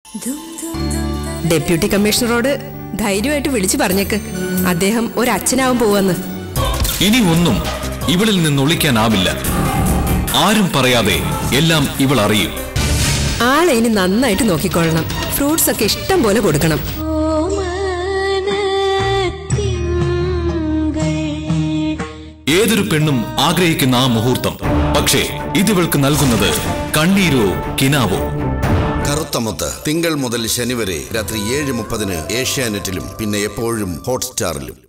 deputy കമ്മീഷണറോട് ധൈര്യമായിട്ട് വിളിച്ചു പറഞ്ഞേക്ക് അദ്ദേഹം ഒരു അച്ഛനാവും പോവെന്ന് ഇനി ഒന്നും ഇവളിൽ നിന്ന് ഒളിക്കാനാവില്ല ആരും പറയാതെ എല്ലാം ഇവൾ അറിയും ആളെ ഇനി നന്നായിട്ട് നോക്കിക്കൊള്ളണം ഫ്രൂട്ട്സ് ഒക്കെ ഇഷ്ടം പോലെ കൊടുക്കണം ഏതൊരു പെണ്ണും ആഗ്രഹിക്കുന്ന ആ മുഹൂർത്തം പക്ഷേ ഇതിവൾക്ക് നൽകുന്നത് കണ്ണീരോ കിനാവോ കറുത്തമുത്ത് തിങ്കൾ മുതൽ ശനി വരെ രാത്രി ഏഴ് മുപ്പതിന് ഏഷ്യാനെറ്റിലും പിന്നെ എപ്പോഴും ഹോട്ട്സ്റ്റാറിലും